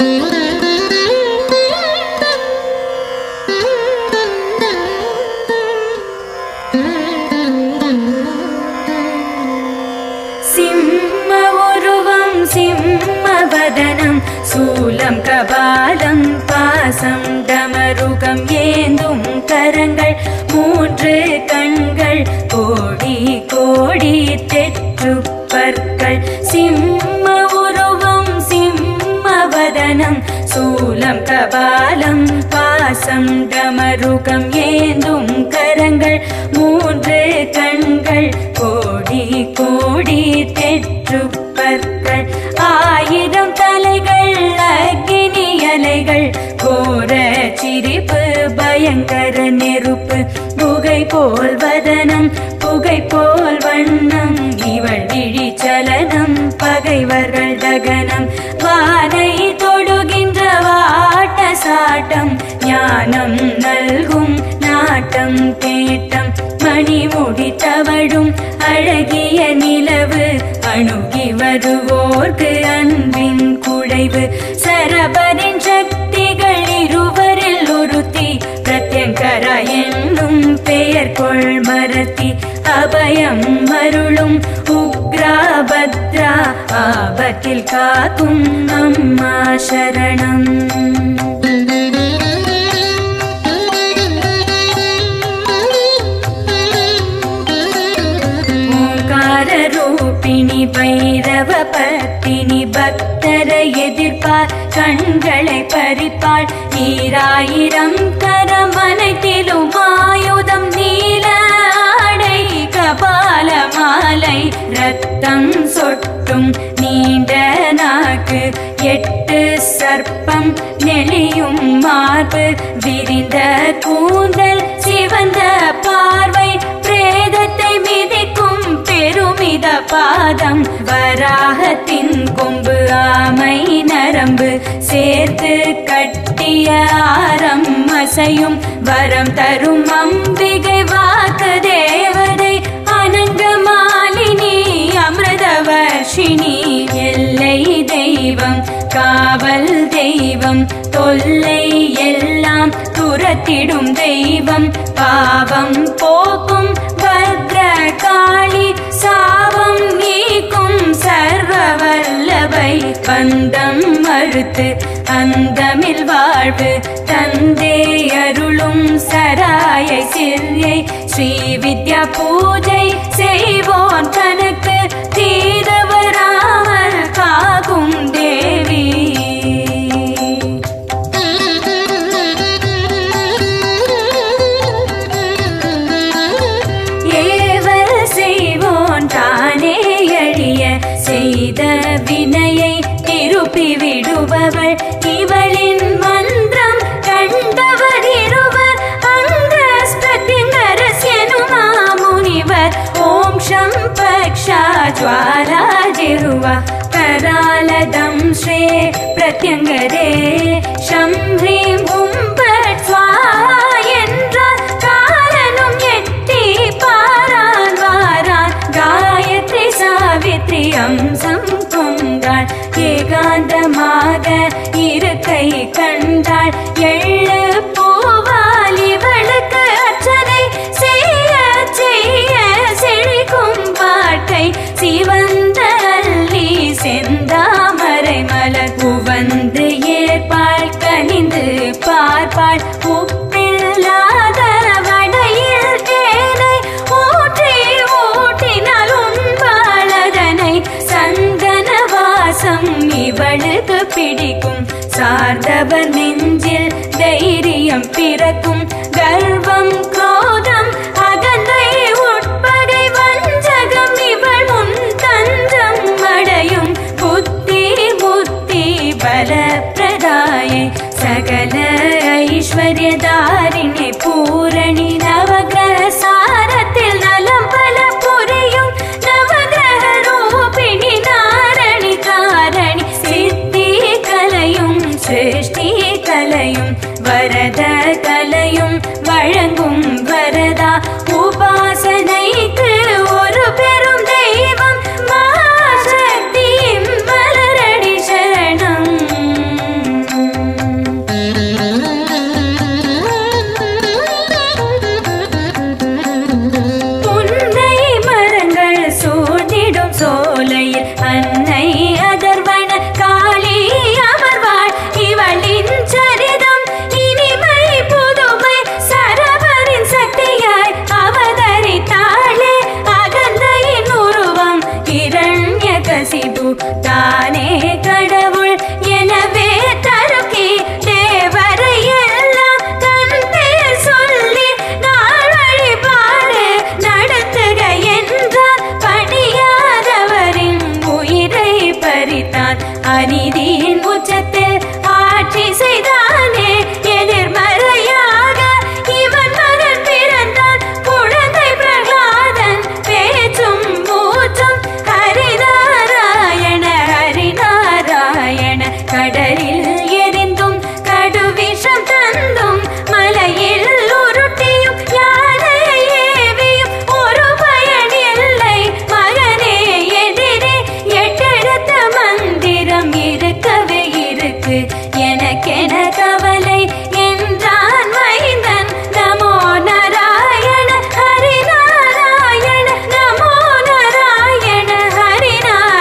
சிம்ம உருவம் சிம்ம வதனம் சூலம் கபாலம் பாசம் டமருகம் ஏந்தும் கரங்கள் மூன்று கண்கள் கோடி கோடி தெற்று பற்கள் சிம்ம உருவம் சிம்ம வதனம் சூலம் கபாலம் பாசம் டமருகம் ஏந்தும் கரங்கள் மூன்று கண்கள் கோடி கோடி தெற்று பற்கள் ஆயிரம் தலைகள் அக்கினி அலைகள் கோர சிரிப்பு பயங்கர நெருப்பு புகை போல் வதனம் புகை போல் வண்ணம் இவள் விழி சலனம் பகைவர்கள் தகனம் வானை தொடுகின்ற வாட்ட சாட்டம் ஞானம் நல்கும் நாட்டம் தேட்டம் மணிமுடி தவழும் அழகிய நிலவு அணுகி வருவோர்க்கு அன்பின் குழைவு சரபரின் சக்திகள் இருவரில் ஒருத்தி பிரத்யங்கரா என்னும் பெயர் கொள் மரத்தி அபயம் மருளும் உக்ரா பத்ரா ஆபத்தில் காக்கும் அம்மா சரணம் ஓங்கார ரூபிணி பைரவ பத்தினி பக்தரை எதிர்ப்பார் கண்களை பறிப்பாள் ஈராயிரம் கரம் அனைத்திலும் ஆயுதம் நீல ஆடை கபால மாலை ரத்தம் சொட்டும் நீண்ட நாக்கு எட்டு சர்ப்பம் நெளியும் மார்பு விரிந்த கூந்தல் சிவந்த பார்வை பிரேதத்தை மிதிக்கும் பெருமித பாதம் வராகத்தின் கொம்பு ஆமை நரம்பு சேர்த்து கட்டிய ஆரம் அசையும் வரம் தரும் அம்பிகை வாக்கு தேவதை அனங்க மாலினி அமிர்தவர்ஷினி எல்லை தெய்வம் காவல் தெய்வம் தொல்லை எல்லாம் துரத்திடும் தெய்வம் பாவம் போக்கும் பத்ர காளி சாபம் நீக்கும் சர்வ வல்லபை பந்தம் மறுத்து அந்தமில் வாழ்வு தந்தே அருளும் சராயை சிறியை ஸ்ரீ வித்யா பூஜை செய்வோன் தனக்கு தீரவராமல் காகும் தேவி ஏவல் செய்வோன் தானே எழிய செய்த வினையை திருப்பி விடுபவள் இவளின் மந்திரம் கண்டவர் இருவர் அங்க பிரத்யங்கரஸ்யனுமா முனிவர் ஓம் ஷம் பக்ஷா ஜ்வாலா ஜிருவா கராலதம் ஸ்ரே பிரத்யங்கரே ஷம் ஹ்ரீம் உம் பட் ஸ்வாஹா என்றார் காலனும் எட்டி பாரான் வாரான் காயத்ரி சாவித்ரி அம்சம் கொண்டாள் ஏகாந்தமாக இருக்கை கண்டாள் எள்ளு பூவால் இவளுக்கு அர்ச்சனை செய்ய செய்ய செழிக்கும் பாட்டை சிவந்த அல்லி செந்தாமரை மலர் உவந்து ஏற்பாள் கனிந்து பார்ப்பாள் உப்பில்லாத வடையில் தேனை ஊற்றி ஊட்டினால் உண்பாளதனை சந்தன வாசம் இவளுக்கு பிடிக்கும் சார்ந்தவர் நெஞ்சில் தைரியம் பிறக்கும் கர்வம் குரோதம் அகந்தை உட்பகை வஞ்சகம் இவள் முன் தஞ்சம் அடையும் புத்தி புத்தி பலப்பிரதாயை சகல ஐஸ்வர்யதாரிணி பூரணி நவகிரக சாரத்தில் நலம் பல புரியும் நவகிரக ரூபிணி நாரணி காரணி சித்தி கலையும் சிருஷ்டி கலையும் வரத கலையும் வழங்கும் கசிபு தானே கடவுள் எனவே தருக்கி தேவரை எல்லாம் தன் பெயர் சொல்லி நாள் வழிபாடு நடத்துக என்றார் பணியாதவரின் உயிரை பறித்தான் அநீதியின் உச்சத்தில் ஆட்சி செய்தானே எதிர்மறையாக இவன் மகன் பிறந்தான் குழந்தை பிரகலாதன் பேச்சும் மூச்சும் ஹரிநாராயண ஹரிநாராயண கடலில் எரிந்தும் கடுவிஷம் தந்தும் மலையில் உருட்டியும் யானை ஏவியும் ஒரு பயன் இல்லை மகனே எதிரே எட்டெழுத்த மந்திரம் இருக்கவே இருக்கு எனக்கென கவலை என்றான் மைந்தன் நமோ நாராயண ஹரி நாராயண நமோ நாராயண ஹரி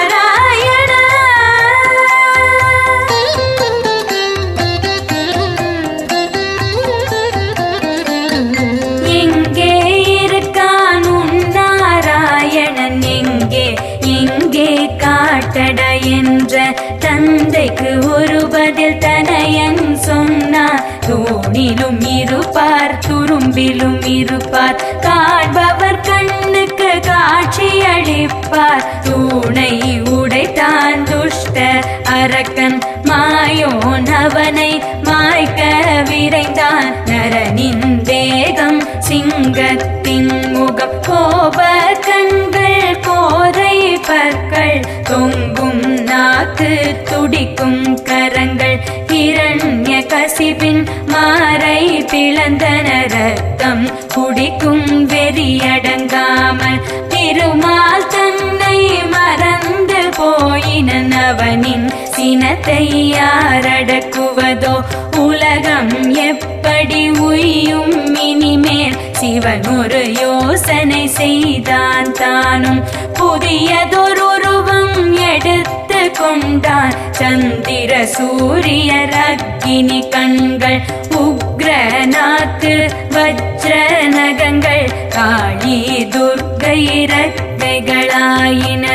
நாராயண எங்கே இருக்கான் உன் நாராயணன் எங்கே எங்கே காட்டட என்ற தந்தைக்கு ஒரு பதில் தனயன் சொன்னார் தூணிலும் இருப்பார் துரும்பிலும் இருப்பார் காண்பவர் கண்ணுக்கு காட்சி அளிப்பார் தூணை உடைத்தான் துஷ்ட அரக்கன் மாயோன் அவனை மாய்க்க விரைந்தான் நரனின் தேகம் சிங்கத்தின் முகம் கோப கண்கள் கோரை பற்கள் தொங்கும் நாக்கு துடிக்கும் கரங்கள் இரண்ய கசிபின் மாறை பிளந்தன ரத்தம் குடிக்கும் வெறியடங்காமல் திருமால் தன்னை மறந்து போயினன் அவனின் சினத்தை யாரடக்குவதோ உலகம் எப்படி உய்யும் இனிமேல் சிவன் ஒரு யோசனை செய்தான் தானும் புதியதொரு உருவம் எடுத்து கொண்டான் சந்திர சூரியர் அக்கினி கண்கள் உக்ர நாக்கு வஜ்ர நகங்கள் காளி துர்கை ரக்கைகளாயின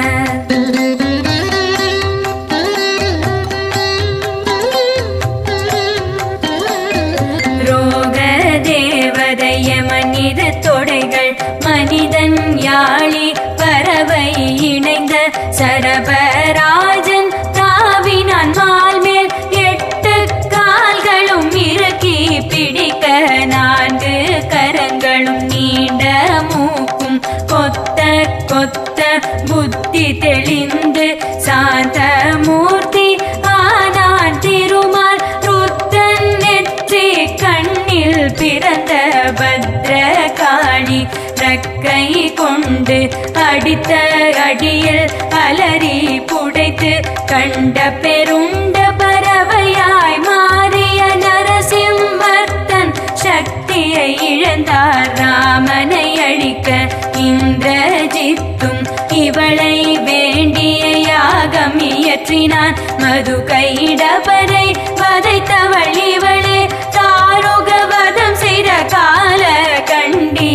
ரோக தேவதைய மனித தொடைகள் மனிதன் யாழி பறவை இணைந்த சரபராஜன் தாவினான் மால் மேல் எட்டு கால்களும் இறுக்கி பிடிக்க நான்கு கரங்களும் நீண்ட மூக்கும் கொத்த கொத்த புத்தி தெளிந்து சாந்த மூர்த்தி ஆனான் திருமால் ருத்தன் நெற்றி கண்ணில் பிறந்த பத்ர காளி ரக்கை கொண்டு அடித்த அடியில் அலறி புடைத்து கண்ட பெருண்ட பறவையாய் மாறிய நரசிம்மர்த்தன் சக்தியை இழந்தார் ராமனை அழிக்க இந்திரஜித்தும் இவளை வேண்டிய யாகம் இயற்றினான் மது கைடபரை வதைத்தவள் இவளே தாருக வதம் செய்த கால கண்டி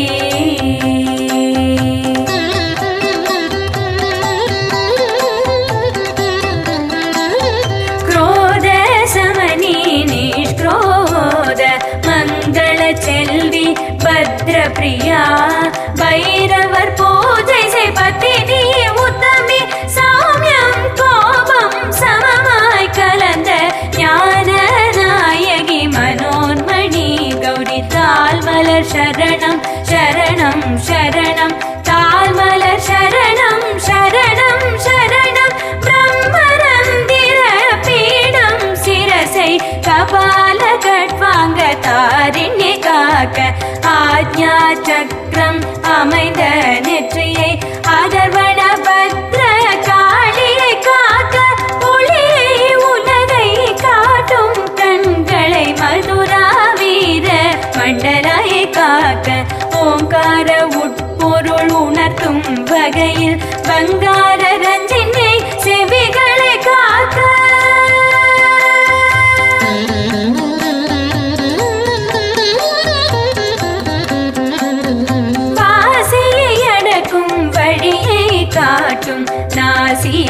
क्रोध समनी निष्क्रोध मङ्गल செல்வி பத்ரபிரியா பைரவர் பூஜை செய் பத்தினி உத்தமி சாமியம் கோபம் சமமாய் கலந்த ஞான நாயகி மனோன்மணி கௌரி தாழ்மலர் சரணம் சரணம் சரணம் தாழ்மலர் சரணம் சரணம் சரணம் பிரம்மரந்திர பீடம் சிரசை கபால கட்வாங்க தாரிணி காக்க ஆஜ்ஞா சக்கரம் அமைந்த நெற்றி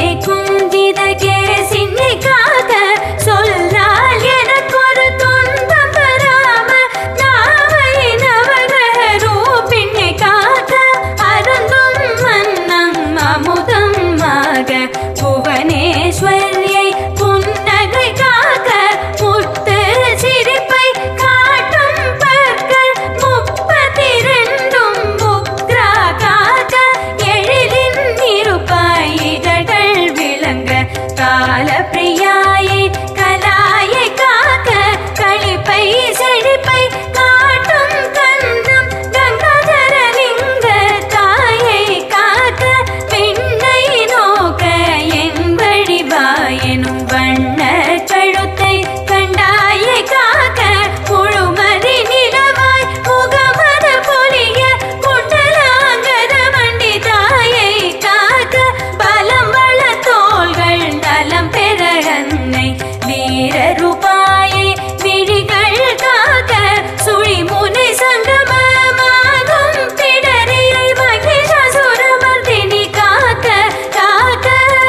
குந்தித கேசினை காக்க சொல்லால் எனக்கொரு துன்பம் வராம நாவை நவகிரக ரூபினை காக்க அருந்தும் மன்னம் அமுதமாக புவனேஸ்வரியை புன்னகை காக்க முத்து சிரிப்பை காட்டும் பற்கள் முப்பத்தி ரெண்டும் முக்ரா காக்க எழிலின் இருப்பாய் இதழ்கள் விளங்க கால பிரியாயை கலாயை காக்க களிப்பை செழிப்பை காட்டும் கந்தம் கங்காதரலிங்க தாயை காக்க பெண்ணை நோக்க என் வழிவாயனும் வண்ண கழுத்தை கண்டாயை காக்க முழுமதி நிலவாய் முகமத பொலிய குண்டலாங்கத மண்டி தாயை காக்க பலம் வள தோள்கள் நலம் பெற அன்னை வீர ரூபாயை விழிகள் காக்க சுழிமுனை சங்கமமாகும் பிடரியை மகிஷாசுரமர்தினி காக்க காக்க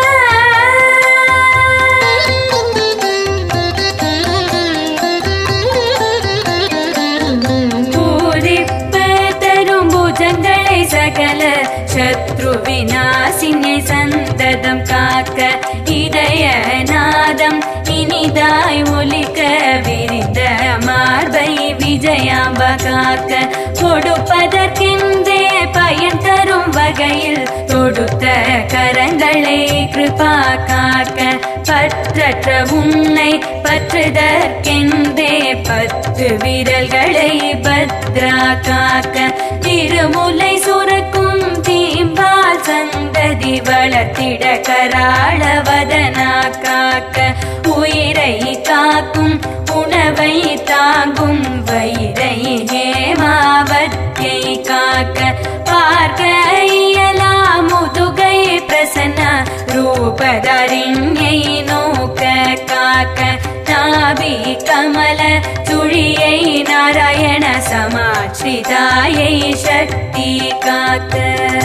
பூரிப்ப தரும் புஜங்களை சகல சத்ரு விநாசினை சந்ததம் காக்க இதய நாதம் இனிதாய் ஒலிக்க விரிந்த மார்பை விஜயாம்ப காக்க கொடுப்பதற்கென்றே பயன் தரும் வகையில் தொடுத்த கரங்களை கிருபா காக்க பற்றற்ற உன்னை பற்றுதற்கென்றே பத்து விரல்களை பத்ரா காக்க திருமுலை சுரக்கும் தீம்பால் சந்ததி வளர்த்திட கராளவதனா காக்க உயிரை காக்கும் உணவை தாங்கும் வயிறை ஹேமாவத்தியை காக்க பார்க்க இயலா முதுகை பிரசன்ன ரூபதரிண்யை நோக்க காக்க நாபி கமல சுழியை நாராயண சமாட்சிதாயை சக்தி காக்க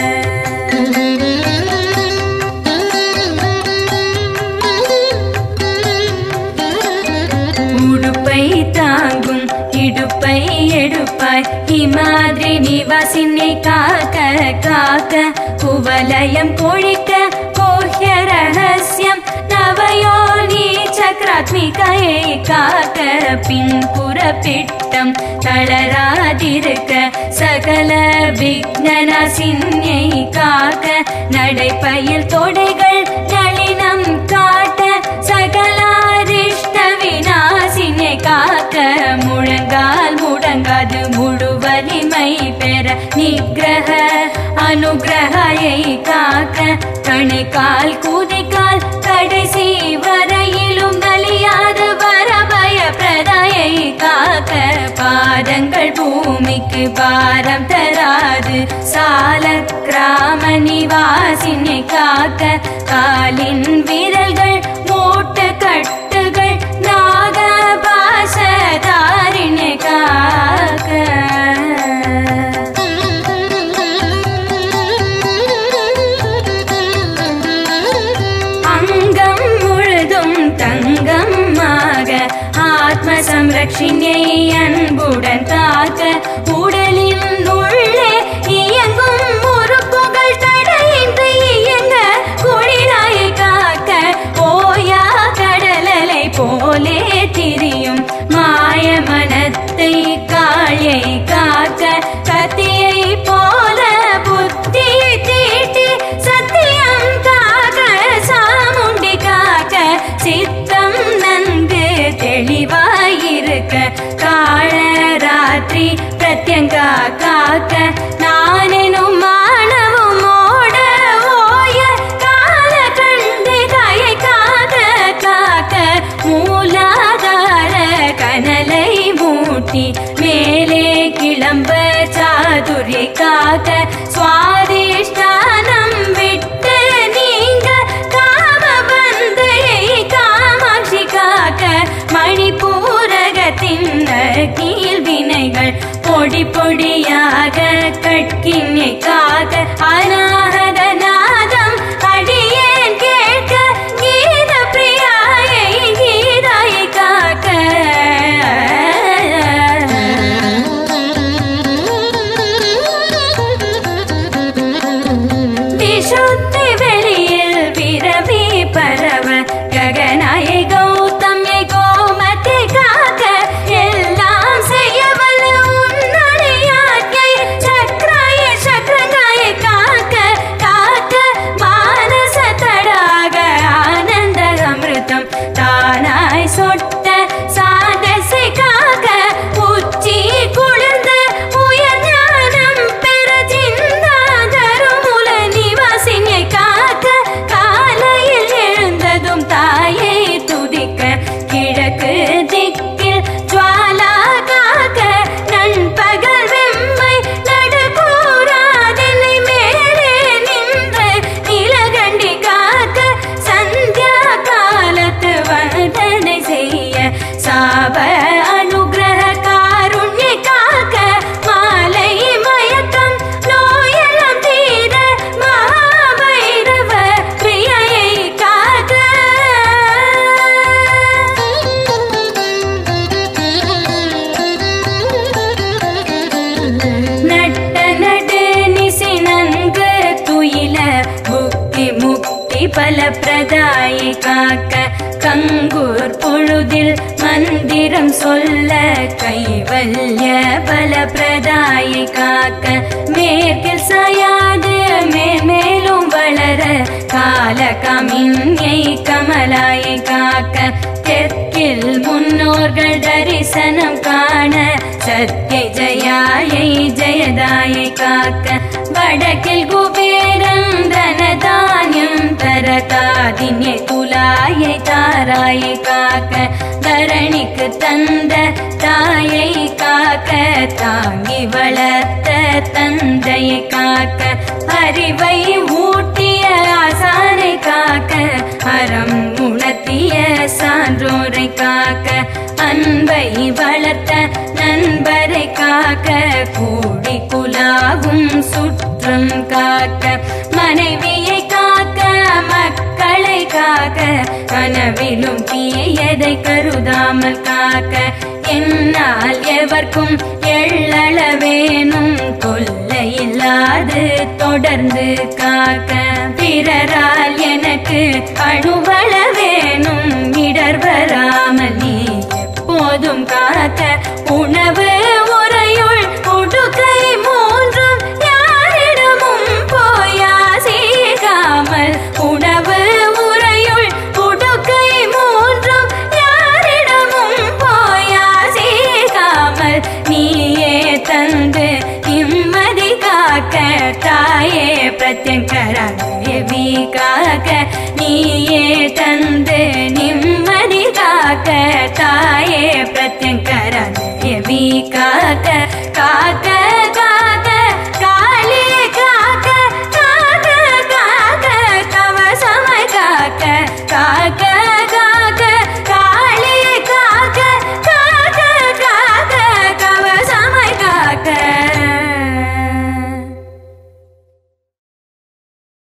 உடுப்பை தாங்கும் இடுப்பை எடுப்பாய் இமாதிரி நிவாசினை காக்க காக்க குவலயம் கொழிக்க கோஹ்ய ரகசியம் நவயோனி சக்கராத்மிகையை காக்க பின்புற பிட்டம் தளராதிருக்க சகல விக்னநாசின்யை காக்க நடைப்பயில் தொடைகள் நளினம் காட்ட சகலாரிஷ்ட விநாசினை காக்க முழங்கால் முடங்காது முழு வலிமை பெற நிகிரக அனுகிரகையை காக்க கணைக்கால் கூதிக்கால் கடைசி வரையிலும் நலியாது வரபய பிரதாயை காக்க பாதங்கள் பூமிக்கு பாரம் தராது சால கிராம நிவாசினை காக்க காலின் விரல்கள் மூட்டு கட்டுகள் நாக பாசதாரினை காக்க அங்கம் முழுதும் தங்கமாக ஆத்ம சம்ரட்சிணியை அன்புடன் காக்க உடலின் உள்ளே இயங்கும் உறுப்புகள் தடையின்றி இயங்க குளிராய் காக்க ஓயா கடலலை போலே திரியும் மாய மனத்தை காயை காக்க கத்தியை போல புத்தியை தீட்டி சத்தியம் காக்க சாமுண்டி காக்க சித்தம் நன்கு தெளிவாயிருக்க கால ராத்திரி பிரத்யங்கா காக்க நானெனும் மானவும் ஓட ஓய கால கண்டு காயை காக்க காக்க மூலாதார கனலை மூட்டி மேலே கிளம்ப சாதுரி காக்க சுவாதிஷ்டானம் விட்டு நீங்க காம பந்தையை காமாட்சி காக்க மணிப்பூரகத்தின் கீழ் வினைகள் பொடி பொடியாக கட்கினை காக்க அநாகத நாதம் அடியேன் கேட்க தாயை காக்க கங்கூர் பொழுதில் மந்திரம் சொல்ல கைவல்ய பல பிரதாயை காக்க மேற்கில் சாயாது மேலும் வளர கால கமின்யை கமலாயை காக்க தெற்கில் முன்னோர்கள் தரிசனம் காண சத்ய ஜயாயை ஜெயதாயை காக்க வடக்கில் குபேரன் தனதானியம் தர காதின்யை துலாயை தாராயை காக்க தரணிக்கு தந்த தாயை காக்க தாங்கி வளர்த்த தந்தையை காக்க அறிவை ஊட்டிய ஆசானை காக்க அறம் உணர்த்திய சான்றோரை காக்க அன்பை வளர்த்த நண்பரை காக்க கூடி குலாவும் சுற்றும் காக்க மனைவியை காக்க மக்களை காக்க கனவிலும் தீயதை கருதாமல் காக்க என்னால் எவர்க்கும் எள்ளளவேனும் தொல்லை இல்லாது தொடர்ந்து காக்க பிறரால் எனக்கு அணுவள வேணும் இடர் வராமல் நீ எப்போதும் காக்க உணவு உரையுள் உடுக்கை மூன்றும் யாரிடமும் போயாசீகாமல் உணவு உரையுள் உடுக்கை மூன்றும் யாரிடமும் போயாசீகாமல் நீயே தந்து நிம்மதி காக்க தாயே பிரத்யங்கரவி காக்க நீயே தந்து நிம்மதி காக்க தாயே பிரத்யங்கரவி காக்க காக்க